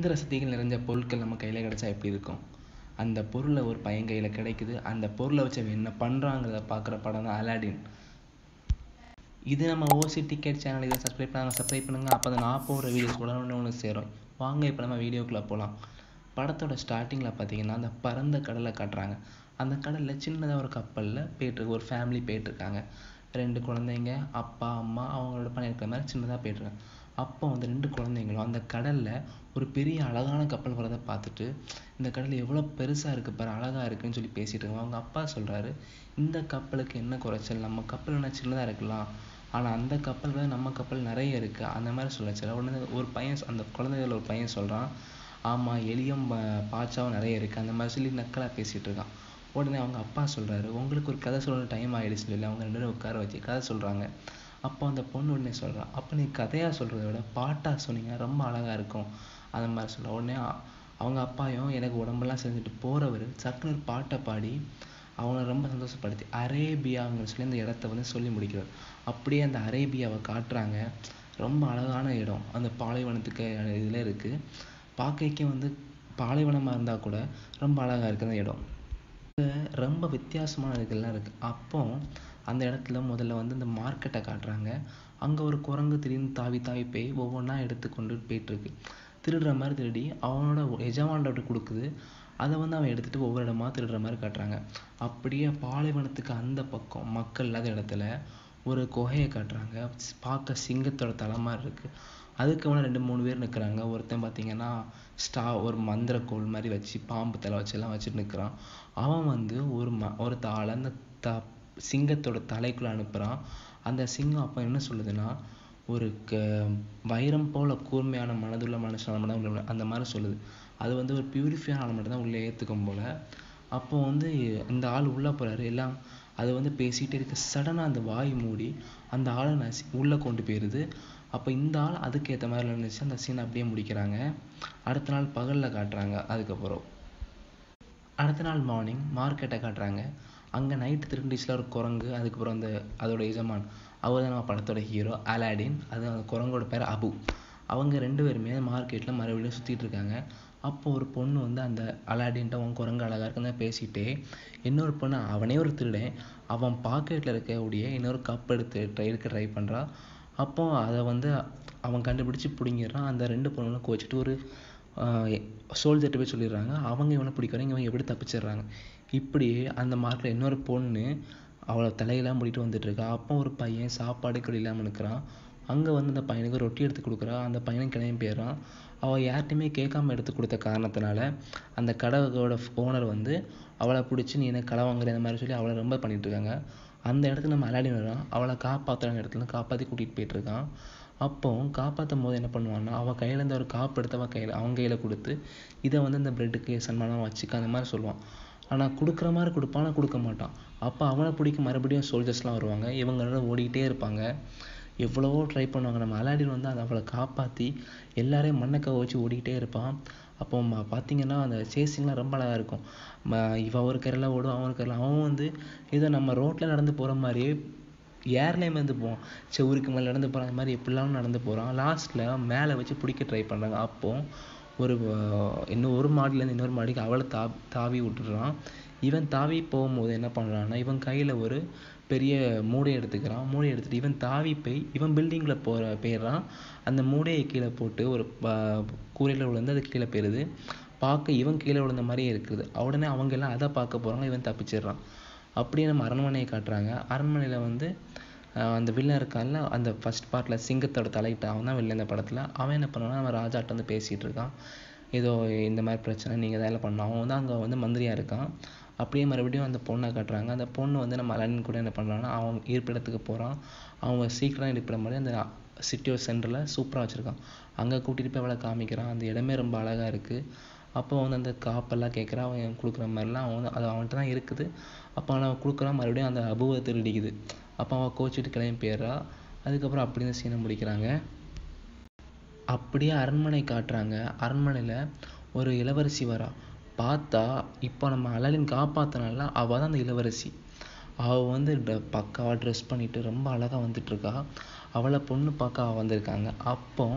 இந்திர சக்திகள் நிறைஞ்ச பொருட்கள் நம்ம கையில் கிடைச்சா எப்படி இருக்கும் அந்த பொருளை ஒரு பையன் கையில் கிடைக்குது அந்த பொருளை வச்சு அவன் என்ன பண்ணுறாங்கிறத பார்க்குற படம் தான் அலாடின் இது நம்ம ஓசி டிக்கெட் சேனல் இதை சப்ஸ்கிரைப் பண்ணாங்க சப்ஸ்கிரைப் பண்ணுங்க அப்போ தான் நான் போடுற வீடியோஸ் உடனே ஒன்று சேரும் வாங்க இப்போ நம்ம வீடியோக்குள்ளே போகலாம் படத்தோட ஸ்டார்டிங்கில் பார்த்தீங்கன்னா அந்த பரந்த கடலை காட்டுறாங்க அந்த கடலில் சின்னதாக ஒரு கப்பலில் போயிட்டுருக்கு ஒரு ஃபேமிலி போயிட்டுருக்காங்க ரெண்டு குழந்தைங்க அப்பா அம்மா அவங்களோட பண்ணி இருக்கிற மாதிரி சின்னதாக போயிட்டுருக்காங்க அப்போ அந்த ரெண்டு குழந்தைங்களும் அந்த கடலில் ஒரு பெரிய அழகான கப்பல் வரதை பார்த்துட்டு இந்த கடல் எவ்வளோ பெருசாக இருக்குது பாரு அழகாக இருக்குன்னு சொல்லி பேசிட்டு இருக்காங்க அவங்க அப்பா சொல்கிறாரு இந்த கப்பலுக்கு என்ன குறைச்சல் நம்ம கப்பல் என்ன சின்னதாக இருக்கலாம் ஆனால் அந்த கப்பல் விட நம்ம கப்பல் நிறைய இருக்குது அந்த மாதிரி சொல்லச்சு உடனே ஒரு பையன் அந்த குழந்தைகள் ஒரு பையன் சொல்கிறான் ஆமாம் எலியும் பாச்சாவும் நிறைய இருக்குது அந்த மாதிரி சொல்லி நக்கலாக பேசிகிட்டு இருக்கான் உடனே அவங்க அப்பா சொல்கிறாரு உங்களுக்கு ஒரு கதை சொல்கிற டைம் ஆகிடுச்சு சொல்லி அவங்க ரெண்டு பேரும் உட்கார வச்சு கதை சொல்கிறாங்க அப்போ அந்த பொண்ணு உடனே சொல்கிறா அப்போ நீ கதையாக சொல்கிறத விட பாட்டாக சொன்னீங்க ரொம்ப அழகாக இருக்கும் அந்த மாதிரி சொல்ல உடனே அவங்க அப்பாயும் எனக்கு உடம்பெல்லாம் செஞ்சுட்டு போகிறவர் சக்குன்னு ஒரு பாட்டை பாடி அவங்கள ரொம்ப சந்தோஷப்படுத்தி அரேபியாங்கிற சொல்லி அந்த இடத்த வந்து சொல்லி முடிக்கிறார் அப்படியே அந்த அரேபியாவை காட்டுறாங்க ரொம்ப அழகான இடம் அந்த பாலைவனத்துக்கு இதில் இருக்குது பார்க்கைக்கே வந்து பாலைவனமாக இருந்தால் கூட ரொம்ப அழகாக இருக்குது அந்த இடம் ரொம்ப வித்தியாசமான இதுகள்லாம் இருக்குது அப்போ அந்த இடத்துல முதல்ல வந்து இந்த மார்க்கெட்டை காட்டுறாங்க அங்கே ஒரு குரங்கு திடீர்னு தாவி தாவி போய் ஒவ்வொன்றா எடுத்து கொண்டு போயிட்டுருக்கு திருடுற மாதிரி திருடி அவனோட எஜமான்கிட்ட கொடுக்குது அதை வந்து அவன் எடுத்துகிட்டு ஒவ்வொரு இடமா திருடுற மாதிரி காட்டுறாங்க அப்படியே பாலைவனத்துக்கு அந்த பக்கம் மக்கள் இல்லாத இடத்துல ஒரு குகையை காட்டுறாங்க பார்க்க சிங்கத்தோட தலை மாதிரி இருக்குது அதுக்கு அவனை ரெண்டு மூணு பேர் நிற்கிறாங்க ஒருத்தன் பார்த்தீங்கன்னா ஸ்டா ஒரு மந்திரக்கோள் மாதிரி வச்சு பாம்பு தலை வச்செல்லாம் வச்சுட்டு நிற்கிறான் அவன் வந்து ஒரு ம ஒரு தாளை அந்த த சிங்கத்தோட தலைக்குள்ளே அனுப்புகிறான் அந்த சிங்கம் அப்போ என்ன சொல்லுதுன்னா ஒரு க வைரம் போல கூர்மையான மனதுள்ள மனுஷனால மட்டும் அந்த மாதிரி சொல்லுது அது வந்து ஒரு பியூரிஃபையான ஆள் மட்டும் தான் உள்ளே ஏற்றுக்கும் போல் அப்போ வந்து இந்த ஆள் உள்ளே போகிறாரு எல்லாம் அது வந்து பேசிகிட்டே இருக்க சடனாக அந்த வாய் மூடி அந்த ஆளை நசி உள்ளே கொண்டு போயிடுது அப்போ இந்த ஆள் அதுக்கேற்ற மாதிரி இருந்துச்சு அந்த சீனை அப்படியே முடிக்கிறாங்க அடுத்த நாள் பகலில் காட்டுறாங்க அதுக்கப்புறம் அடுத்த நாள் மார்னிங் மார்க்கெட்டை காட்டுறாங்க அங்கே நைட்டு திருண்டிச்சில் ஒரு குரங்கு அதுக்கப்புறம் அந்த அதோட எஜமான் அவர் தான் நம்ம படத்தோட ஹீரோ அலாடின் அது அந்த குரங்கோட பேர் அபு அவங்க ரெண்டு பேருமே மார்க்கெட்டில் மறுபடியும் சுற்றிட்டு இருக்காங்க அப்போ ஒரு பொண்ணு வந்து அந்த அலாடின்ட்டு அவன் குரங்கு அழகாக இருக்குன்னு பேசிட்டே இன்னொரு பொண்ணு அவனே ஒரு திருடன் அவன் பாக்கெட்டில் இருக்கக்கூடிய இன்னொரு கப் எடுத்து ட்ரை எடுக்க ட்ரை பண்ணுறான் அப்போ அதை வந்து அவன் கண்டுபிடிச்சி பிடிங்கிடுறான் அந்த ரெண்டு பொண்ணுங்களும் கோச்சிட்டு ஒரு சோல்ஜர்கிட்ட போய் சொல்லிடுறாங்க அவங்க இவனை பிடிக்கிறாங்க இவங்க எப்படி தப்பிச்சிடுறாங்க இப்படியே அந்த மார்க்கில் இன்னொரு பொண்ணு அவளை தலையெல்லாம் முடிட்டு வந்துட்டு இருக்கா அப்போ ஒரு பையன் சாப்பாடு கூட இல்லாமல் நிற்கிறான் அங்கே வந்து அந்த பையனுக்கு ரொட்டி எடுத்து கொடுக்குறா அந்த பையனும் கிளம்பி போயிடுறான் அவள் யார்ட்டையுமே கேட்காம எடுத்து கொடுத்த காரணத்தினால அந்த கடையோட ஓனர் வந்து அவளை பிடிச்சி நீ என்ன கடை வாங்குற இந்த மாதிரி சொல்லி அவளை ரொம்ப பண்ணிட்டு இருக்காங்க அந்த இடத்துல நம்ம அலாடி வரான் அவளை காப்பாற்றுற இடத்துல காப்பாற்றி கூட்டிகிட்டு போயிட்டு இருக்கான் அப்போ காப்பாற்றும் போது என்ன பண்ணுவான்னா அவள் கையில் இருந்த ஒரு காப்பு எடுத்து அவள் கையில் அவங்க கையில் கொடுத்து இதை வந்து இந்த பிரெட்டுக்கு சன்மானம் வச்சுக்க அந்த மாதிரி சொல்லுவான் ஆனால் கொடுக்குற மாதிரி கொடுப்பான் ஆனால் கொடுக்க மாட்டான் அப்போ அவனை பிடிக்க மறுபடியும் சோல்ஜர்ஸ்லாம் வருவாங்க இவங்களோட ஓடிக்கிட்டே இருப்பாங்க எவ்வளவோ ட்ரை பண்ணுவாங்க நம்ம அலாடின் வந்து அதை அவளை காப்பாற்றி எல்லாரையும் மண்ணக்க வச்சு ஓடிக்கிட்டே இருப்பான் அப்போ பார்த்தீங்கன்னா அந்த சேசிங்லாம் ரொம்ப அழகாக இருக்கும் இவன் ஒரு கரையில் ஓடும் அவன் ஒரு கரையில் அவன் வந்து ஏதோ நம்ம ரோட்டில் நடந்து போகிற மாதிரியே ஏர்லேயும் வந்து போவான் செவருக்கு மேலே நடந்து போகிறான் அந்த மாதிரி எப்படிலாம் நடந்து போகிறான் லாஸ்ட்டில் மேலே வச்சு பிடிக்க ட்ரை பண்ணுறாங்க அப்போது ஒரு இன்னும் ஒரு மாடிலேருந்து இன்னொரு மாடிக்கு அவளை தா தாவி விட்டுடுறான் இவன் தாவி போகும்போது என்ன பண்ணுறான்னா இவன் கையில் ஒரு பெரிய மூடையை எடுத்துக்கிறான் மூடையை எடுத்துகிட்டு இவன் தாவி போய் இவன் பில்டிங்கில் போகிற போயிடுறான் அந்த மூடையை கீழே போட்டு ஒரு கூரையில் விழுந்து அது கீழே போயிடுது பார்க்க இவன் கீழே விழுந்த மாதிரியே இருக்குது உடனே அவங்க எல்லாம் அதை பார்க்க போகிறாங்க இவன் தப்பிச்சிடுறான் அப்படியே நம்ம அரண்மனையை காட்டுறாங்க அரண்மனையில் வந்து அந்த வில்லன் இருக்கான்ல அந்த ஃபர்ஸ்ட் பார்ட்டில் சிங்கத்தோட தலையிட்ட அவன் தான் வில்லன் இந்த படத்தில் அவன் என்ன பண்ணுவான்னா அவன் ராஜாட்ட வந்து பேசிகிட்டு இருக்கான் ஏதோ இந்த மாதிரி பிரச்சனை நீங்கள் தான் பண்ணணும் அவன் வந்து அங்கே வந்து மந்திரியாக இருக்கான் அப்படியே மறுபடியும் அந்த பொண்ணை காட்டுறாங்க அந்த பொண்ணு வந்து நம்ம அலன் கூட என்ன பண்ணுறான்னா அவன் இருப்பிடத்துக்கு போகிறான் அவன் சீக்கிரம் இருக்கிற மாதிரி அந்த சிட்டியோ சென்டரில் சூப்பராக வச்சுருக்கான் அங்கே கூட்டிகிட்டு போய் அவளை காமிக்கிறான் அந்த இடமே ரொம்ப அழகாக இருக்குது அப்போ வந்து அந்த காப்பெல்லாம் கேட்குறான் அவன் கொடுக்குற மாதிரிலாம் அவன் வந்து அது அவன்கிட்ட தான் இருக்குது அப்போ அவன் கொடுக்குறான் மறுபடியும் அந்த அபுவை திருடிக்குது அப்போ அவன் கோச்சிட்டு கிளம்பி போயிடுறா அதுக்கப்புறம் அப்படி இந்த சீனை முடிக்கிறாங்க அப்படியே அரண்மனை காட்டுறாங்க அரண்மனையில் ஒரு இளவரசி வரா பார்த்தா இப்போ நம்ம அலலின் காப்பாற்றினால அவள் தான் அந்த இளவரசி அவள் வந்து பக்காவாக ட்ரெஸ் பண்ணிட்டு ரொம்ப அழகாக வந்துட்டு இருக்கா அவளை பொண்ணு பார்க்க அவள் வந்திருக்காங்க அப்போ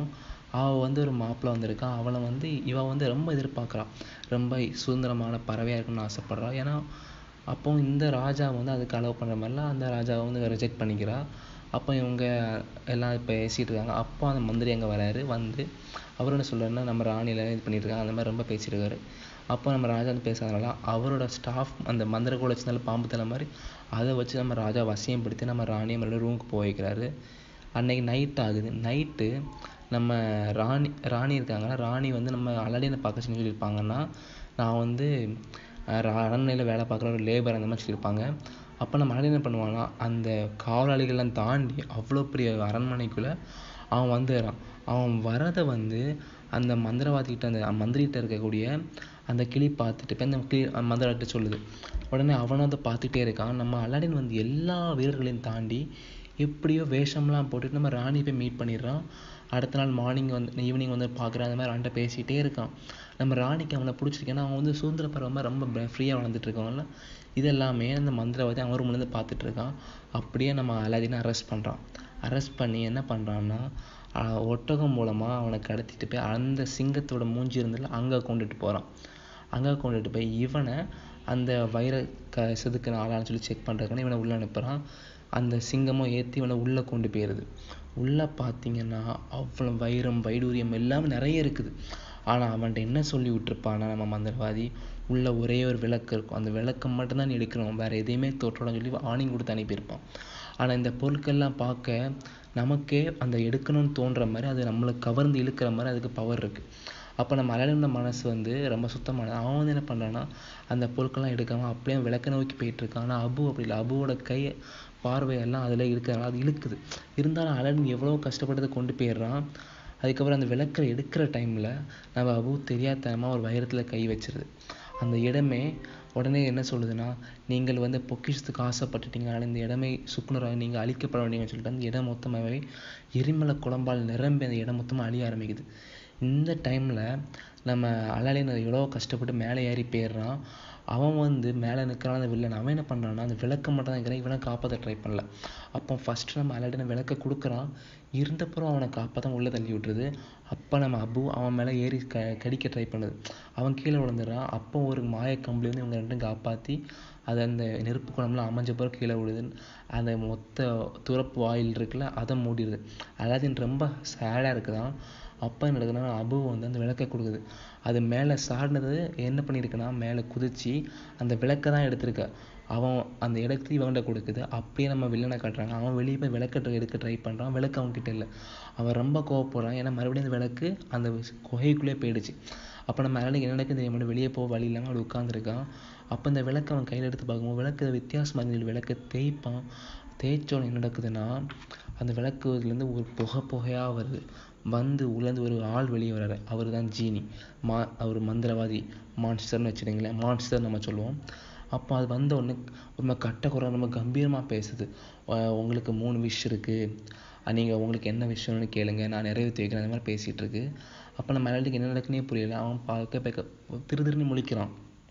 அவள் வந்து ஒரு மாப்பிள்ளை வந்திருக்கான் அவளை வந்து இவ வந்து ரொம்ப எதிர்பார்க்குறான் ரொம்ப சுதந்திரமான பறவையாக இருக்கணும்னு ஆசைப்பட்றா ஏன்னா அப்போ இந்த ராஜா வந்து அதுக்கு அலோவ் பண்ணுற மாதிரிலாம் அந்த ராஜாவை வந்து ரிஜெக்ட் பண்ணிக்கிறா அப்போ இவங்க எல்லாம் பேசிகிட்டு இருக்காங்க அப்போ அந்த மந்திரி அங்கே வராரு வந்து அவர் என்ன சொல்கிறாருன்னா நம்ம ராணியில் இது பண்ணிட்டு இருக்காங்க அந்த மாதிரி ரொம்ப பேசிட்டு இருக்காரு அப்போ நம்ம ராஜா வந்து பேசுறதுனால அவரோட ஸ்டாஃப் அந்த மந்திர கூட வச்சிருந்தால பாம்பு தலை மாதிரி அதை வச்சு நம்ம ராஜா வசியப்படுத்தி நம்ம ராணியை மறுபடியும் ரூமுக்கு போய் வைக்கிறாரு அன்னைக்கு நைட் ஆகுது நைட்டு நம்ம ராணி ராணி இருக்காங்கன்னா ராணி வந்து நம்ம அலடினை பார்க்க சொல்லி சொல்லியிருப்பாங்கன்னா நான் வந்து அரண்மனையில் வேலை பார்க்குற ஒரு லேபர் அந்த மாதிரி சொல்லியிருப்பாங்க அப்போ நம்ம அலடி என்ன பண்ணுவான்னா அந்த காவலாளிகள்லாம் தாண்டி அவ்வளோ பெரிய அரண்மனைக்குள்ளே அவன் வந்துடுறான் அவன் வரதை வந்து அந்த மந்திரவாதிகிட்ட அந்த மந்திரிகிட்ட இருக்கக்கூடிய அந்த கிளி பார்த்துட்டு இப்போ அந்த கிளி மந்திரவாதிகிட்ட சொல்லுது உடனே அவனும் அதை பார்த்துட்டே இருக்கான் நம்ம அலாடின் வந்து எல்லா வீரர்களையும் தாண்டி எப்படியோ வேஷம்லாம் போட்டுட்டு நம்ம ராணி போய் மீட் பண்ணிடுறான் அடுத்த நாள் மார்னிங் வந்து ஈவினிங் வந்து பார்க்குறான் அந்த மாதிரி அவன்கிட்ட பேசிகிட்டே இருக்கான் நம்ம ராணிக்கு அவனை பிடிச்சிருக்கு ஏன்னா அவன் வந்து சுதந்திர பறவை ரொம்ப ஃப்ரீயாக வளர்ந்துட்டு இருக்கவங்கள இது எல்லாமே அந்த மந்திரவாதி அவன் ரூம்லேருந்து பார்த்துட்டு இருக்கான் அப்படியே நம்ம அலாதீனை அரெஸ்ட் பண்ணுறான் அரெஸ்ட் பண்ணி என்ன பண்ணுறான்னா ஒட்டகம் மூலமாக அவனை கடத்திட்டு போய் அந்த சிங்கத்தோட மூஞ்சி இருந்ததில்ல அங்கே கொண்டுட்டு போகிறான் அங்கே கொண்டுட்டு போய் இவனை அந்த வைர க செதுக்கின ஆளான்னு சொல்லி செக் பண்ணுறதுக்கான இவனை உள்ளே அனுப்புகிறான் அந்த சிங்கமும் ஏற்றி இவனை உள்ளே கொண்டு போயிடுது உள்ளே பார்த்தீங்கன்னா அவ்வளோ வைரம் வைடூரியம் எல்லாமே நிறைய இருக்குது ஆனால் அவன்கிட்ட என்ன சொல்லி விட்டுருப்பானா நம்ம மந்திரவாதி உள்ள ஒரே ஒரு விளக்கு இருக்கும் அந்த விளக்கை மட்டும்தான் நீ எடுக்கணும் வேற எதையுமே தோற்றோட சொல்லி ஆணிங் கொடுத்து அனுப்பியிருப்பான் ஆனால் இந்த பொருட்கள்லாம் பார்க்க நமக்கே அந்த எடுக்கணும்னு தோன்ற மாதிரி அது நம்மளை கவர்ந்து இழுக்கிற மாதிரி அதுக்கு பவர் இருக்கு அப்போ நம்ம அலர்ந்த மனசு வந்து ரொம்ப சுத்தமானது அவன் வந்து என்ன பண்ணுறான்னா அந்த பொருட்கள்லாம் எடுக்காம அப்படியே விளக்க நோக்கி போயிட்டு இருக்கான் ஆனால் அபு அப்படி இல்லை அபுவோட கை பார்வையெல்லாம் அதில் இருக்கிறதுனால அது இழுக்குது இருந்தாலும் அலர்ன் எவ்வளோ கஷ்டப்பட்டதை கொண்டு போயிடுறான் அதுக்கப்புறம் அந்த விளக்கை எடுக்கிற டைமில் நம்ம அபு தெரியாதனமாக ஒரு வைரத்தில் கை வச்சிருது அந்த இடமே உடனே என்ன சொல்லுதுன்னா நீங்கள் வந்து பொக்கிஷத்துக்கு ஆசைப்பட்டுட்டீங்கனால இந்த இடமே சுக்குனராக நீங்கள் அழிக்கப்பட வேண்டியன்னு சொல்லிட்டு அந்த இடம் மொத்தமாகவே எரிமலை குழம்பால் நிரம்பி அந்த இடம் மொத்தமாக அழிய ஆரம்பிக்குது இந்த டைமில் நம்ம அலாலின் எவ்வளோ கஷ்டப்பட்டு மேலே ஏறி போயிடுறான் அவன் வந்து மேலே நிற்கிறான் அந்த வில்லன் அவன் என்ன பண்ணுறான்னா அந்த விளக்க மட்டும் தான் இருக்கிறான் இவனை காப்பாற்ற ட்ரை பண்ணல அப்போ ஃபஸ்ட்டு நம்ம அலாடின விளக்க கொடுக்குறான் இருந்தப்புறம் அவனை காப்பாற்ற உள்ளே தள்ளி விட்டுருது அப்போ நம்ம அபு அவன் மேலே ஏறி க கடிக்க ட்ரை பண்ணுது அவன் கீழே விழுந்துடுறான் அப்போ ஒரு மாய கம்பளி வந்து இவங்க ரெண்டும் காப்பாற்றி அது அந்த நெருப்பு குழம்புலாம் அமைஞ்ச பிறகு கீழே விழுது அந்த மொத்த துறப்பு வாயில் இருக்குல்ல அதை மூடிடுது அலாதீன் ரொம்ப சேடாக இருக்குதான் அப்போ என்ன நடக்குதுன்னா அபு வந்து அந்த விளக்கை கொடுக்குது அது மேலே சாடினது என்ன பண்ணியிருக்குன்னா மேலே குதிச்சு அந்த விளக்கை தான் எடுத்திருக்க அவன் அந்த இடத்துல இவன்கிட்ட கொடுக்குது அப்படியே நம்ம வில்லனை காட்டுறாங்க அவன் வெளியே போய் விளக்க எடுக்க ட்ரை பண்ணுறான் விளக்கு அவன்கிட்ட இல்லை அவன் ரொம்ப கோவப்படுறான் ஏன்னா மறுபடியும் அந்த விளக்கு அந்த குகைக்குள்ளே போயிடுச்சு அப்போ நம்ம அலனுக்கு என்ன நடக்குது தெரியாமல் வெளியே போக வழி இல்லாமல் அப்படி உட்காந்துருக்கான் அப்போ இந்த விளக்கை அவன் கையில் எடுத்து பார்க்கும்போது விளக்கு வித்தியாசமாக இருந்தது விளக்கை தேய்ப்பான் தேய்ச்சோன்னு என்ன நடக்குதுன்னா அந்த விளக்குலேருந்து ஒரு புகை புகையாக வருது வந்து உள்ளேருந்து ஒரு ஆள் வெளியே வர்றாரு அவர் தான் ஜீனி மா அவர் மந்திரவாதி மான்ஸ்டர்னு வச்சுருங்களேன் மான்ஸ்டர் நம்ம சொல்லுவோம் அப்போ அது வந்த உடனே ரொம்ப கட்ட குறை ரொம்ப கம்பீரமாக பேசுது உங்களுக்கு மூணு விஷ் இருக்குது நீங்கள் உங்களுக்கு என்ன விஷயம்னு கேளுங்க நான் நிறைவேற்றி வைக்கிறேன் அந்த மாதிரி பேசிகிட்டு இருக்கு அப்போ நம்ம மலையாளிக்கு என்ன நடக்குன்னே புரியல அவன் பார்க்க பார்க்க திரு திருன்னு முழிக்கிறான்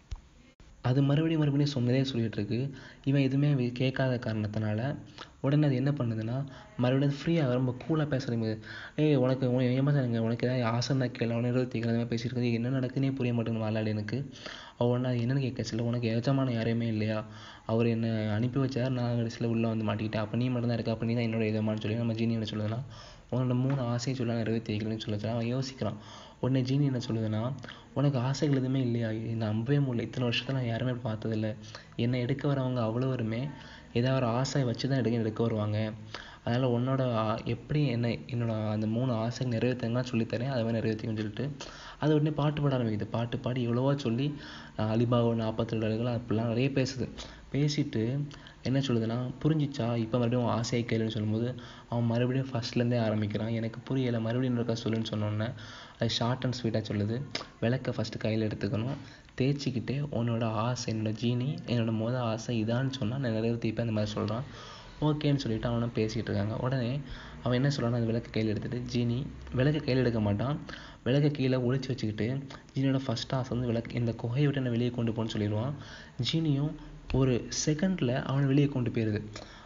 அது மறுபடியும் மறுபடியும் சொன்னதே சொல்லிட்டு இருக்கு இவன் எதுவுமே கேட்காத காரணத்தினால உடனே அது என்ன பண்ணுதுன்னா மறுபடியும் ஃப்ரீயாக ரொம்ப கூலாக பேசுறீங்க ஏய் உனக்கு ஏமாத்தாங்க உனக்கு ஏதாவது ஆசைன்னா கேள்வி உடனே இருபத்தி மாதிரி பேசிட்டு இருக்கு என்ன நடக்குன்னே புரிய மாட்டேங்குது வாழாடி எனக்கு அவள் ஒன்றா என்னன்னு கேட்க சொல்ல உனக்கு எஜமான யாரையுமே இல்லையா அவர் என்னை அனுப்பி வச்சார் நான் கடைசியில் உள்ளே வந்து மாட்டிக்கிட்டேன் அப்போ நீ மட்டும் தான் இருக்க அப்போ நீ தான் என்னோட எஜமான்னு சொல்லி நம்ம ஜீனி என்ன சொல்லுதுன்னா உன்னோட மூணு ஆசையை சொல்ல நிறைவேற்றி வைக்கலன்னு சொல்ல அவன் யோசிக்கிறான் உடனே ஜீனி என்ன சொல்லுதுன்னா உனக்கு ஆசைகள் எதுவுமே இல்லையா நான் நம்பவே முடியல இத்தனை வருஷத்துல நான் யாருமே பார்த்ததில்ல என்னை எடுக்க வரவங்க அவ்வளோருமே ஏதாவது ஒரு ஆசை வச்சு தான் எடுக்க எடுக்க வருவாங்க அதனால் உன்னோட எப்படி என்ன என்னோட அந்த மூணு ஆசை நிறைவேற்றுங்கன்னா சொல்லித்தரேன் அதை மாதிரி நிறைவேற்றிக்கன்னு சொல்லிட்டு அது உடனே பாட்டு பாட ஆரம்பிக்குது பாட்டு பாடி எவ்வளவோ சொல்லி அலிபாபா நாற்பத்தி ரெண்டு அப்படிலாம் நிறைய பேசுது பேசிட்டு என்ன சொல்லுதுன்னா புரிஞ்சிச்சா இப்போ மறுபடியும் ஆசையை கேளுன்னு சொல்லும்போது அவன் மறுபடியும் ஃபஸ்ட்லேருந்தே ஆரம்பிக்கிறான் எனக்கு புரியலை மறுபடியும் இருக்கா சொல்லுன்னு சொன்னோன்னே அது ஷார்ட் அண்ட் ஸ்வீட்டாக சொல்லுது விளக்கை ஃபஸ்ட்டு கையில் எடுத்துக்கணும் தேய்ச்சிக்கிட்டே உன்னோட ஆசை என்னோட ஜீனி என்னோட மொதல் ஆசை இதான்னு சொன்னால் நான் நிறைவேற்றிப்பேன் அந்த மாதிரி சொல்கிறான் ஓகேன்னு சொல்லிட்டு அவனும் பேசிகிட்டு இருக்காங்க உடனே அவன் என்ன சொல்கிறான் அந்த விளக்கு கையில் எடுத்துகிட்டு ஜீனி விளக்கு கையில் எடுக்க மாட்டான் விளக்கை கீழே ஒழிச்சு வச்சுக்கிட்டு ஜீனியோட ஃபஸ்ட் ஆசை வந்து விளக்கு இந்த குகையை விட்டு என்னை வெளியே கொண்டு போன்னு சொல்லிடுவான் ஜீனியும் ஒரு செகண்டில் அவனை வெளியே கொண்டு போயிடுது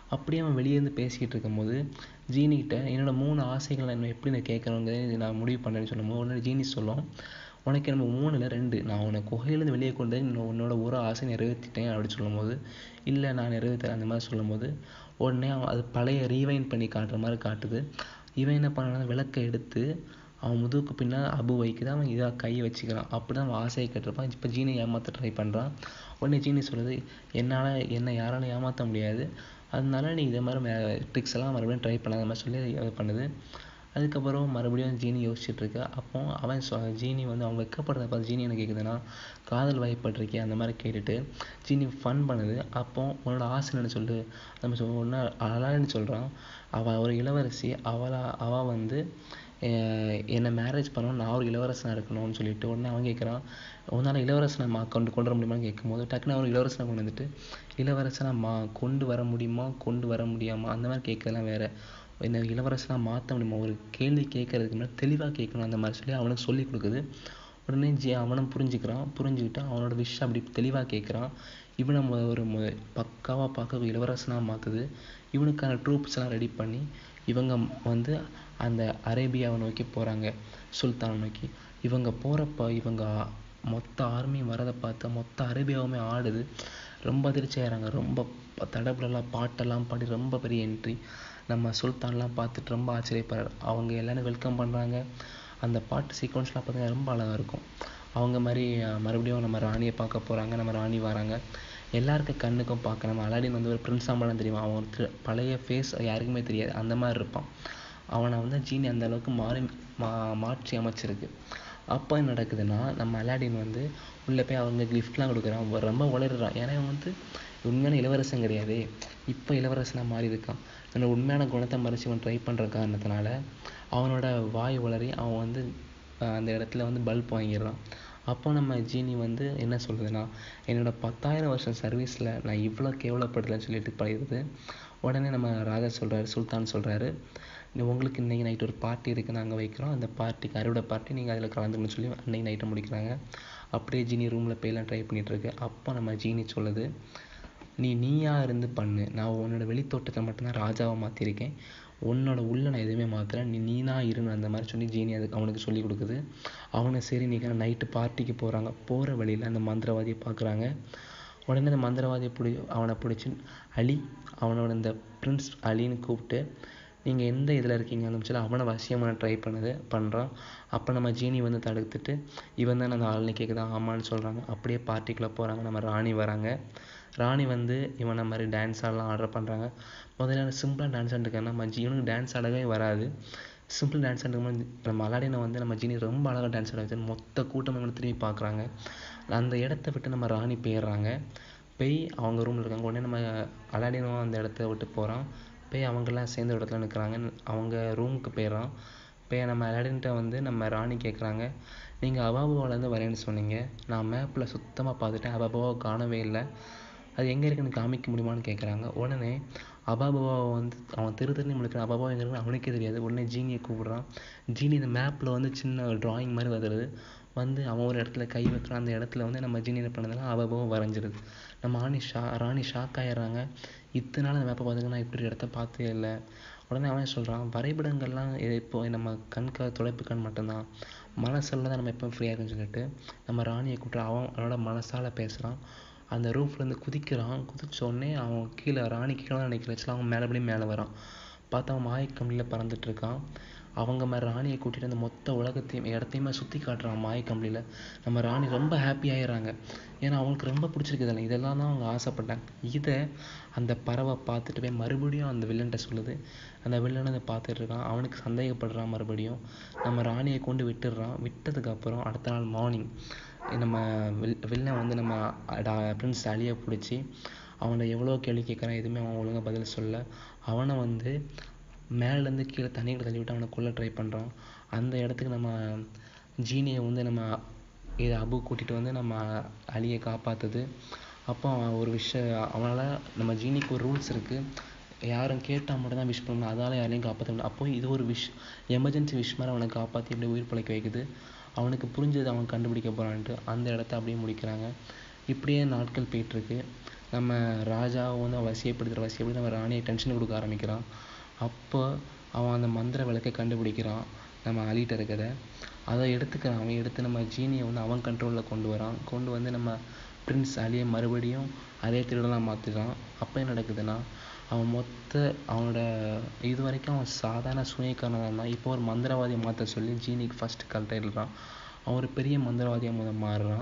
அப்படியே அவன் வெளியே இருந்து பேசிக்கிட்டு இருக்கும்போது ஜீனிகிட்ட என்னோட மூணு ஆசைகளை நான் எப்படி நான் கேட்கணுங்கிறது நான் முடிவு பண்ணேன்னு சொல்லும்போது உடனே ஜீனி சொல்லும் உனக்கு நம்ம மூணுல ரெண்டு நான் உன்னை குகையிலேருந்து வெளியே கொண்டு வந்து இன்னும் உன்னோட ஒரு ஆசை நிறைவேற்றிட்டேன் அப்படின்னு சொல்லும்போது இல்லை நான் நிறைவேற்றல அந்த மாதிரி சொல்லும்போது உடனே அவன் அது பழைய ரீவைண்ட் பண்ணி காட்டுற மாதிரி காட்டுது இவன் என்ன பண்ணான்னா விளக்கை எடுத்து அவன் முதுகுக்கு பின்னால் அபு வைக்குது அவன் இதாக கையை வச்சுக்கிறான் அப்படி தான் அவன் ஆசையை கேட்டிருப்பான் இப்போ ஜீனி ஏமாற்ற ட்ரை பண்ணுறான் உடனே ஜீனி சொல்லுது என்னால் என்னை யாராலும் ஏமாற்ற முடியாது அதனால நீ இதே மாதிரி ட்ரிக்ஸ் எல்லாம் மறுபடியும் ட்ரை பண்ணாத மாதிரி சொல்லி இது பண்ணுது அதுக்கப்புறம் மறுபடியும் ஜீனி யோசிச்சுட்டு இருக்கா அப்போ அவன் சொ ஜீனி வந்து அவன் வெக்கப்படுறத பார்த்து ஜீனி என்ன கேட்குதுன்னா காதல் வயப்பட்டிருக்கே அந்த மாதிரி கேட்டுட்டு ஜீனி ஃபன் பண்ணுது அப்போ உன்னோட ஆசை என்ன சொல்லு நம்ம சொ ஒன்றா அழான்னு சொல்கிறான் அவள் ஒரு இளவரசி அவளா அவள் வந்து என்னை மேரேஜ் பண்ணணும் நான் ஒரு இளவரசனாக இருக்கணும்னு சொல்லிட்டு உடனே அவன் கேட்குறான் உன்னால் இளவரசனை மா கொண்டு கொண்டு வர முடியுமான்னு கேட்கும்போது டக்குன்னு அவர் இளவரசனை கொண்டு வந்துட்டு இளவரசனை மா கொண்டு வர முடியுமா கொண்டு வர முடியாமா அந்த மாதிரி கேட்கறதுலாம் வேற இந்த இளவரசனாக மாற்ற முடியுமா ஒரு கேள்வி கேட்கறதுக்கு முன்னாடி தெளிவாக கேட்கணும் அந்த மாதிரி சொல்லி அவனுக்கு சொல்லி கொடுக்குது உடனே ஜி அவனும் புரிஞ்சுக்கிறான் புரிஞ்சுக்கிட்டு அவனோட விஷ் அப்படி தெளிவாக கேட்குறான் இவனை ஒரு பக்காவாக பார்க்க இளவரசனாக மாற்றுது இவனுக்கான ட்ரூப்ஸ்லாம் ரெடி பண்ணி இவங்க வந்து அந்த அரேபியாவை நோக்கி போகிறாங்க சுல்தானை நோக்கி இவங்க போகிறப்ப இவங்க மொத்த ஆர்மியும் வரதை பார்த்து மொத்த அரேபியாவுமே ஆடுது ரொம்ப அதிர்ச்சி ஆகிறாங்க ரொம்ப தடபுடலாம் பாட்டெல்லாம் பாடி ரொம்ப பெரிய என்ட்ரி நம்ம சுல்தான்லாம் பார்த்துட்டு ரொம்ப ஆச்சரியப்படுறாரு அவங்க எல்லாரும் வெல்கம் பண்ணுறாங்க அந்த பாட்டு சீக்வன்ஸ்லாம் பார்த்தீங்கன்னா ரொம்ப அழகாக இருக்கும் அவங்க மாதிரி மறுபடியும் நம்ம ராணியை பார்க்க போகிறாங்க நம்ம ராணி வராங்க எல்லாருக்கும் கண்ணுக்கும் பார்க்க நம்ம அலாடின் வந்து ஒரு பிரின்ஸ் ஆம்பளம் தெரியுமா அவன் ஒரு பழைய ஃபேஸ் யாருக்குமே தெரியாது அந்த மாதிரி இருப்பான் அவனை வந்து ஜீனி அந்த அளவுக்கு மாறி மா மாற்றி அமைச்சிருக்கு அப்போ என்ன நடக்குதுன்னா நம்ம அலாடின் வந்து உள்ளே போய் அவங்க கிஃப்ட்லாம் கொடுக்குறான் ரொம்ப உளறுறான் ஏன்னா இவன் வந்து உண்மையான இளவரசன் கிடையாது இப்போ இளவரசனாக மாறி இருக்கான் தன்னோட உண்மையான குணத்தை மறைச்சு அவன் ட்ரை பண்ணுற காரணத்தினால அவனோட வாய் உளறி அவன் வந்து அந்த இடத்துல வந்து பல்ப் வாங்கிடுறான் அப்போ நம்ம ஜீனி வந்து என்ன சொல்லுதுன்னா என்னோட பத்தாயிரம் வருஷம் சர்வீஸில் நான் இவ்வளோ கேவலப்படுறேன்னு சொல்லிட்டு பழகுது உடனே நம்ம ராஜா சொல்கிறாரு சுல்தான் சொல்கிறாரு உங்களுக்கு இன்றைக்கி நைட் ஒரு பார்ட்டி இருக்குது நாங்கள் வைக்கிறோம் அந்த பார்ட்டிக்கு அறுவடை பார்ட்டி நீங்கள் அதில் கலந்துக்கணும்னு சொல்லி அன்றைக்கி நைட்டை முடிக்கிறாங்க அப்படியே ஜீனி ரூமில் போயெல்லாம் ட்ரை பண்ணிகிட்டு இருக்கு அப்போ நம்ம ஜீனி சொல்லுது நீ நீயா இருந்து பண்ணு நான் உன்னோட வெளித்தோட்டத்தை மட்டும்தான் ராஜாவை மாற்றிருக்கேன் உன்னோட உள்ள நான் எதுவுமே மாற்றல நீ நீனா இருன்னு அந்த மாதிரி சொல்லி ஜீனி அதுக்கு அவனுக்கு சொல்லி கொடுக்குது அவனை சரி நீங்க நைட்டு பார்ட்டிக்கு போகிறாங்க போகிற வழியில் அந்த மந்திரவாதியை பார்க்குறாங்க உடனே அந்த மந்திரவாதியை பிடி அவனை பிடிச்சி அலி அவனோட இந்த பிரின்ஸ் அலின்னு கூப்பிட்டு நீங்கள் எந்த இதில் இருக்கீங்கன்னு சொல்லி அவனை வசியமான ட்ரை பண்ணுது பண்ணுறான் அப்போ நம்ம ஜீனி வந்து தடுத்துட்டு இவன் தான் அந்த ஆள்னு கேட்குதா ஆமான்னு சொல்கிறாங்க அப்படியே பார்ட்டிக்குள்ளே போகிறாங்க நம்ம ராணி வராங்க ராணி வந்து இவனை மாதிரி டான்ஸ் ஆடலாம் ஆர்டர் பண்ணுறாங்க முதல்ல சிம்பிளாக டான்ஸ் ஆடிருக்காங்க நம்ம ஜீவனுக்கு டான்ஸ் ஆடவே வராது சிம்பிள் டான்ஸ் ஆடும்போது நம்ம அலாடினை வந்து நம்ம ஜீனி ரொம்ப அழகாக டான்ஸ் ஆட வச்சு மொத்த கூட்டம் இவனை திரும்பி பார்க்குறாங்க அந்த இடத்த விட்டு நம்ம ராணி போயிடுறாங்க போய் அவங்க ரூமில் இருக்காங்க உடனே நம்ம அலாடினும் அந்த இடத்த விட்டு போகிறான் போய் அவங்கெல்லாம் சேர்ந்த இடத்துல நிற்கிறாங்க அவங்க ரூமுக்கு போயிடுறான் போய் நம்ம அலாடின்ட்ட வந்து நம்ம ராணி கேட்குறாங்க நீங்கள் அபாபாவிலேருந்து வரேன்னு சொன்னீங்க நான் மேப்பில் சுத்தமாக பார்த்துட்டேன் அபாபாவை காணவே இல்லை அது எங்கே இருக்குன்னு காமிக்க முடியுமான்னு கேட்குறாங்க உடனே அபாபாவை வந்து அவன் திரு திருநி முழுக்கிற அபாபா எங்கே இருக்குன்னு அவனுக்கே தெரியாது உடனே ஜீனியை கூப்பிடுறான் ஜீனி இந்த மேப்பில் வந்து சின்ன ட்ராயிங் மாதிரி வந்துடுது வந்து அவன் ஒரு இடத்துல கை வைக்கிறான் அந்த இடத்துல வந்து நம்ம ஜீனி என்ன பண்ணதுனா அபாபாவும் வரைஞ்சிருது நம்ம ராணி ஷா ராணி ஷாக் ஆயிடுறாங்க இத்தனை நாள் அந்த மேப்பை பார்த்துங்கன்னா இப்படி இடத்த பார்த்தே இல்லை உடனே அவன் சொல்கிறான் வரைபடங்கள்லாம் இப்போ நம்ம கண்க தொலைப்பு கண் மட்டும்தான் மனசில் தான் நம்ம எப்போ ஃப்ரீயாக இருக்குன்னு சொல்லிட்டு நம்ம ராணியை கூப்பிட்டு அவன் அவனோட மனசால் பேசுகிறான் அந்த ரூஃப்லேருந்து குதிக்கிறான் குதிச்ச உடனே அவன் கீழே ராணி கீழே நினைக்கிறச்சுல அவன் மேலேபடி மேலே வரான் பார்த்தா அவன் மாயக்கம்பளியில் பறந்துட்டு இருக்கான் அவங்க மாதிரி ராணியை கூட்டிகிட்டு அந்த மொத்த உலகத்தையும் இடத்தையுமே சுற்றி காட்டுறான் மாயக்கம்பளியில் நம்ம ராணி ரொம்ப ஹாப்பி ஆயிடுறாங்க ஏன்னா அவங்களுக்கு ரொம்ப பிடிச்சிருக்கு இதெல்லாம் இதெல்லாம் தான் அவங்க ஆசைப்பட்டாங்க இதை அந்த பறவை பார்த்துட்டு போய் மறுபடியும் அந்த வில்லன்ட்ட சொல்லுது அந்த வில்லன் அதை பார்த்துட்டு இருக்கான் அவனுக்கு சந்தேகப்படுறான் மறுபடியும் நம்ம ராணியை கொண்டு விட்டுடுறான் விட்டதுக்கப்புறம் அடுத்த நாள் மார்னிங் நம்ம வில் வில்லன் வந்து நம்ம பிரின்ஸ் அலியை பிடிச்சி அவனை எவ்வளோ கேள்வி கேட்குறான் எதுவுமே அவன் ஒழுங்காக பதில் சொல்ல அவனை வந்து மேலேருந்து கீழே தண்ணியில் தள்ளி விட்டு அவனை கொல்ல ட்ரை பண்ணுறான் அந்த இடத்துக்கு நம்ம ஜீனியை வந்து நம்ம இதை அபு கூட்டிகிட்டு வந்து நம்ம அலியை காப்பாற்றுது அப்போ அவன் ஒரு விஷயம் அவனால் நம்ம ஜீனிக்கு ஒரு ரூல்ஸ் இருக்குது யாரும் கேட்டால் மட்டும் தான் விஷ் பண்ணணும் அதால் யாரையும் காப்பாற்ற முடியும் அப்போ இது ஒரு விஷ் எமர்ஜென்சி விஷ் மாதிரி அவனை காப்பாற்றி இப்படி உயிர் பிழைக்க வைக்குது அவனுக்கு புரிஞ்சது அவன் கண்டுபிடிக்க போகிறான்ட்டு அந்த இடத்த அப்படியே முடிக்கிறாங்க இப்படியே நாட்கள் போயிட்டுருக்கு நம்ம ராஜாவை வந்து வசியப்படுத்துகிற வசியப்படுத்தி நம்ம ராணியை டென்ஷன் கொடுக்க ஆரம்பிக்கிறான் அப்போ அவன் அந்த மந்திர விளக்கை கண்டுபிடிக்கிறான் நம்ம அலிகிட்ட இருக்கிறத அதை எடுத்துக்கிறான் அவன் எடுத்து நம்ம ஜீனியை வந்து அவன் கண்ட்ரோலில் கொண்டு வரான் கொண்டு வந்து நம்ம பிரின்ஸ் அலியை மறுபடியும் அதே திருடலாம் மாற்றிடுறான் அப்போ என்ன நடக்குதுன்னா அவன் மொத்த அவனோட இது வரைக்கும் அவன் சாதாரண சூனியக்காரனாக இருந்தான் இப்போ ஒரு மந்திரவாதியை மாற்ற சொல்லி ஜீனிக்கு ஃபர்ஸ்ட் கல்ட்டிடுறான் அவன் ஒரு பெரிய மந்திரவாதியாக முதல் மாறுறான்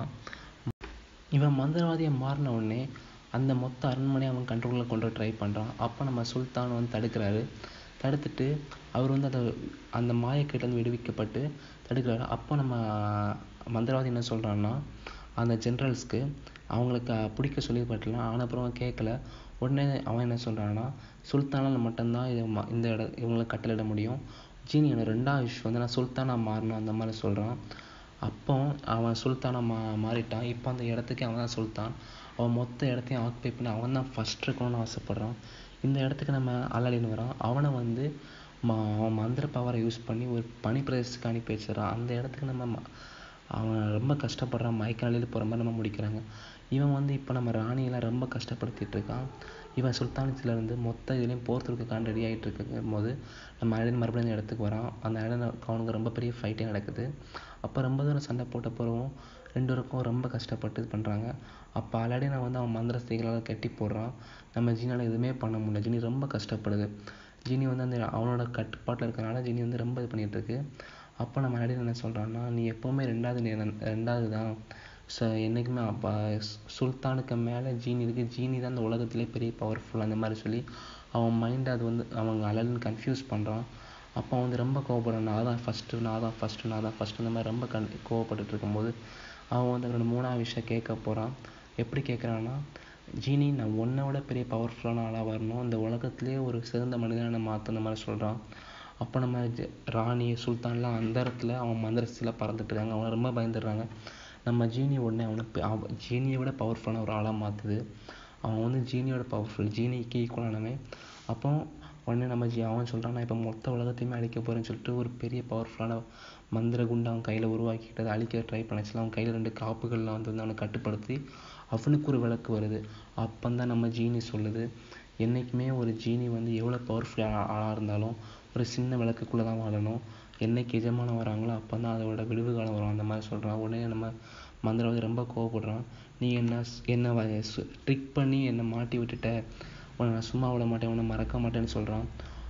இவன் மந்திரவாதியாக மாறின உடனே அந்த மொத்த அரண்மனையை அவன் கண்ட்ரோலில் கொண்டு ட்ரை பண்ணுறான் அப்போ நம்ம சுல்தான் வந்து தடுக்கிறாரு தடுத்துட்டு அவர் வந்து அதை அந்த மாயக்கேட்டிலேருந்து விடுவிக்கப்பட்டு தடுக்கிறாரு அப்போ நம்ம மந்திரவாதி என்ன சொல்கிறான்னா அந்த ஜென்ரல்ஸ்க்கு அவங்களுக்கு பிடிக்க சொல்லி பட்டலாம் ஆனால் அப்புறம் கேட்கல உடனே அவன் என்ன சொல்கிறான்னா சுல்தானால் மட்டும்தான் இதை ம இந்த இட இவங்களை கட்டளையிட முடியும் ஜீனியோட ரெண்டாவது விஷயம் வந்து நான் சுல்தானாக மாறணும் அந்த மாதிரி சொல்கிறான் அப்போ அவன் சுல்தானாக மா மாறிட்டான் இப்போ அந்த இடத்துக்கு அவன் தான் சுல்தான் அவன் மொத்த இடத்தையும் ஆக்குபை பண்ணி அவன் தான் ஃபஸ்ட் இருக்கணும்னு ஆசைப்பட்றான் இந்த இடத்துக்கு நம்ம அலாடின்னு வரான் அவனை வந்து மா அவன் மந்திர பவரை யூஸ் பண்ணி ஒரு பனி பிரதேசத்துக்கு அனுப்பி வச்சிடறான் அந்த இடத்துக்கு நம்ம ம- அவன் ரொம்ப கஷ்டப்படுறான் மயக்க நிலையில் போகிற மாதிரி நம்ம முடிக்கிறாங்க இவன் வந்து இப்போ நம்ம ராணியெல்லாம் ரொம்ப கஷ்டப்படுத்திட்டு இருக்கான் இவன் சுல்தானத்துல இருந்து மொத்த இதுலேயும் போர் தொடுக்கக்காண்டி ரெடி ஆகிட்டு இருக்கும் போது நம்ம அலன் மறுபடியும் அந்த இடத்துக்கு வரான் அந்த அலன் அவனுக்கு ரொம்ப பெரிய ஃபைட்டே நடக்குது அப்போ ரொம்ப தூரம் சண்டை போட்ட பிறகும் ரெண்டு பேருக்கும் ரொம்ப கஷ்டப்பட்டு இது பண்ணுறாங்க அப்போ அலாடினை வந்து அவன் மந்திர ஸ்திரிகளால் கட்டி போடுறான் நம்ம ஜீனால எதுவுமே பண்ண முடியல ஜீனி ரொம்ப கஷ்டப்படுது ஜீனி வந்து அந்த அவனோட கட்டுப்பாட்டில் இருக்கறனால ஜீனி வந்து ரொம்ப இது பண்ணிட்டு இருக்கு அப்போ நம்ம அலாடின் என்ன சொல்கிறான்னா நீ எப்போவுமே ரெண்டாவது நீ ரெண்- ரெண்டாவது தான் ஸோ என்றைக்குமே அப்பா சுல்தானுக்கு மேலே ஜீனி இருக்கு ஜீனி தான் இந்த உலகத்திலே பெரிய பவர்ஃபுல் அந்த மாதிரி சொல்லி அவன் மைண்ட் அது வந்து அவங்க அலன் கன்ஃபியூஸ் பண்ணுறான் அப்போ அவன் வந்து ரொம்ப கோவப்படுறான் நான் தான் ஃபஸ்ட்டு நான் தான் ஃபஸ்ட்டு நான் தான் ஃபஸ்ட்டு இந்த மாதிரி ரொம்ப கண் கோவப்பட்டுட்டு இருக்கும்போது அவன் வந்து அவனோட மூணாவது விஷயம் கேட்க போகிறான் எப்படி கேட்குறான்னா ஜீனி நான் உன்னை விட பெரிய பவர்ஃபுல்லான ஆளாக வரணும் இந்த உலகத்திலேயே ஒரு சிறந்த மனிதனை நான் மாற்றணும் மாதிரி சொல்கிறான் அப்போ நம்ம ஜ- ராணி சுல்தான்லாம் அந்த இடத்துல அவன் மந்திரத்தில் பறந்துட்டு இருக்காங்க அவனை ரொம்ப பயந்துடுறாங்க நம்ம ஜீனி உடனே அவனை பெ- அவ ஜீனியை விட பவர்ஃபுல்லான ஒரு ஆளாக மாற்றுது அவன் வந்து ஜீனியோட பவர்ஃபுல் ஜீனிக்கு ஈக்குவலானவன் அப்போ உடனே நம்ம ஜி அவன் சொல்கிறான் நான் இப்போ மொத்த உலகத்தையுமே அழிக்க போகிறேன்னு சொல்லிட்டு ஒரு பெரிய பவர்ஃபுல்லான மந்திர குண்டு அவன் கையில் உருவாக்கிட்டு அதை அழிக்க ட்ரை பண்ணச்சுல அவன் கையில் ரெண்டு காப்புகள்லாம் வந்து வந்து அவனை கட்டுப்படுத்தி அவனுக்கு ஒரு விளக்கு வருது அப்பந்தான் நம்ம ஜீனி சொல்லுது என்றைக்குமே ஒரு ஜீனி வந்து எவ்வளோ பவர்ஃபுல்லான ஆளாக இருந்தாலும் ஒரு சின்ன விளக்குக்குள்ளே தான் வாழணும் என்னைக்கு எஜமானம் வராங்களோ அப்போ தான் அதோட விடுவு காலம் வரும் அந்த மாதிரி சொல்கிறான் உடனே நம்ம மந்திரவாதி ரொம்ப கோவப்படுறான் நீ என்ன ஸ்- என்ன ட்ரிக் பண்ணி என்னை மாட்டி விட்டுட்ட உன்னை நான் சும்மா விட மாட்டேன் உன்னை மறக்க மாட்டேன்னு சொல்கிறான்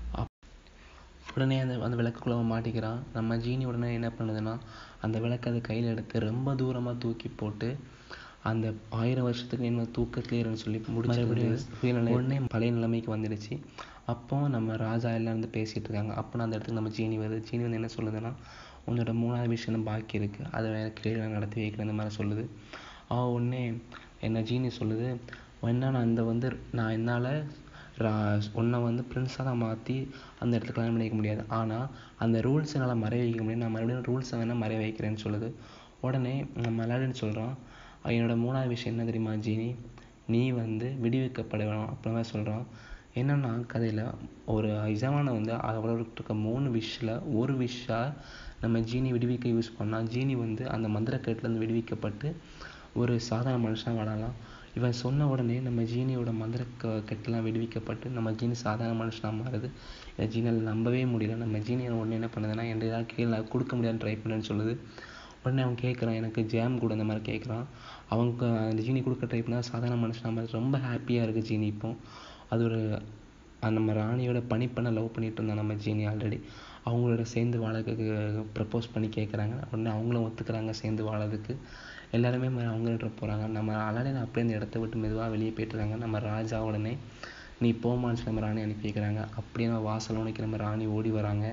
உடனே அந்த அந்த விளக்குக்குள்ள அவன் மாட்டிக்கிறான் நம்ம ஜீனி உடனே என்ன பண்ணுதுன்னா அந்த விளக்கை அது கையில் எடுத்து ரொம்ப தூரமாக தூக்கி போட்டு அந்த ஆயிரம் வருஷத்துக்கு என்ன தூக்கத்திலே இருன்னு சொல்லி முடிச்சு உடனே பழைய நிலைமைக்கு வந்துடுச்சு அப்போ நம்ம ராஜா எல்லாம் இருந்து பேசிட்டு இருக்காங்க அப்போ அந்த இடத்துக்கு நம்ம ஜீனி வருது ஜீனி வந்து என்ன சொல்லுதுன்னா உன்னோட மூணாவது விஷயம் இன்னும் பாக்கி இருக்கு அதை வேற கேள்வி நடத்தி வைக்கிறேன் இந்த மாதிரி சொல்லுது அவ உடனே என்ன ஜீனி சொல்லுது வேணா நான் இந்த வந்து நான் என்னால் ரா உன்னை வந்து பிரின்ஸாக தான் மாற்றி அந்த இடத்துல கல்யாணம் பண்ணிக்க முடியாது ஆனால் அந்த ரூல்ஸ் என்னால் மறைய வைக்க முடியாது நான் மறுபடியும் ரூல்ஸை வேணால் மறைய வைக்கிறேன்னு சொல்லுது உடனே நம்ம அலாடின் சொல்கிறான் என்னோட மூணாவது விஷயம் என்ன தெரியுமா ஜீனி நீ வந்து விடுவிக்கப்பட வேணும் அப்படின்ற மாதிரி சொல்கிறான் என்னன்னா கதையில் ஒரு இசமான வந்து அவர்கிட்ட இருக்க மூணு விஷில் ஒரு விஷா நம்ம ஜீனி விடுவிக்க யூஸ் பண்ணால் ஜீனி வந்து அந்த மந்திரக்கேட்டிலேருந்து விடுவிக்கப்பட்டு ஒரு சாதாரண மனுஷனா வாழலாம் இவன் சொன்ன உடனே நம்ம ஜீனியோட மந்திர க- கட்டெல்லாம் விடுவிக்கப்பட்டு நம்ம ஜீனி சாதாரண மனுஷனா மாறுது இதை ஜீனியால் நம்பவே முடியல நம்ம ஜீனியை உடனே என்ன பண்ணுதுன்னா என்கிட்ட ஏதாவது கீழே நான் கொடுக்க முடியாதுன்னு ட்ரை பண்ணேன்னு சொல்லுது உடனே அவன் கேட்குறான் எனக்கு ஜாம் கூட அந்த மாதிரி கேட்குறான் அவங்க அந்த ஜீனி கொடுக்க ட்ரை பண்ணா சாதாரண மனுஷனா மாதிரி ரொம்ப ஹாப்பியாக இருக்குது ஜீனி இப்போ அது ஒரு அந்த நம்ம ராணியோட பணிப்பெண்ணை லவ் பண்ணிட்டு இருந்தான் நம்ம ஜீனி ஆல்ரெடி அவங்களோட சேர்ந்து வாழறதுக்கு ப்ரப்போஸ் பண்ணி கேட்குறாங்க உடனே அவங்களும் ஒத்துக்கிறாங்க சேர்ந்து வாழறதுக்கு எல்லாருமே ம- அவங்கள்ட்ட போகிறாங்க நம்ம அலாடின் அப்படியே இந்த இடத்த விட்டு மெதுவாக வெளியே போயிட்டுறாங்க நம்ம ராஜா உடனே நீ போமான்னு சொல்லி நம்ம ராணி அனுப்பி வைக்கிறாங்க அப்படியே நம்ம வாசல் உனக்கு நம்ம ராணி ஓடி வராங்க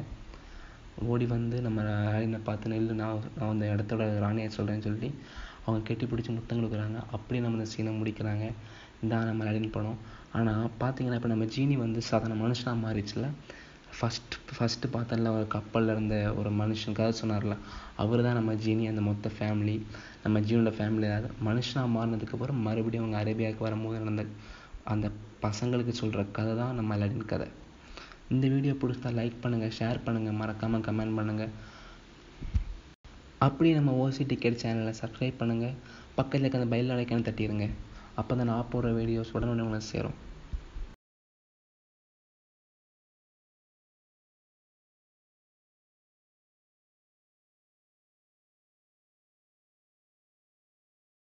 ஓடி வந்து நம்ம ராணினை பார்த்து நெல்லு நான் நான் அந்த இடத்தோட ராணியை சொல்கிறேன்னு சொல்லி அவங்க கெட்டி பிடிச்சி முத்தம் கொடுக்குறாங்க அப்படியே நம்ம இந்த சீனை முடிக்கிறாங்க இதான் நம்ம ராணின் படம் ஆனால் பார்த்தீங்கன்னா இப்போ நம்ம ஜீனி வந்து சாதாரண மனுஷனாக மாறிச்சுல ஃபஸ்ட் ஃபஸ்ட்டு பார்த்தல ஒரு கப்பலில் இருந்த ஒரு மனுஷன் கதை சொன்னார்ல அவர் தான் நம்ம ஜீனி அந்த மொத்த ஃபேமிலி நம்ம ஜீனியோட ஃபேமிலி அது மனுஷனாக மாறினதுக்கப்புறம் மறுபடியும் அவங்க அரேபியாவுக்கு வரும்போது நடந்த அந்த பசங்களுக்கு சொல்கிற கதை தான் நம்ம அலாடின் கதை இந்த வீடியோ பிடிச்சா லைக் பண்ணுங்கள் ஷேர் பண்ணுங்கள் மறக்காமல் கமெண்ட் பண்ணுங்கள் அப்படியே நம்ம ஓசி டிக்கெட் சேனலை சப்ஸ்கிரைப் பண்ணுங்கள் பக்கத்தில் இருக்க அந்த பெல் ஐக்கானை தட்டிடுங்க அப்போ தான் நான் போடுற வீடியோஸ் உடனே உங்களை சேரும்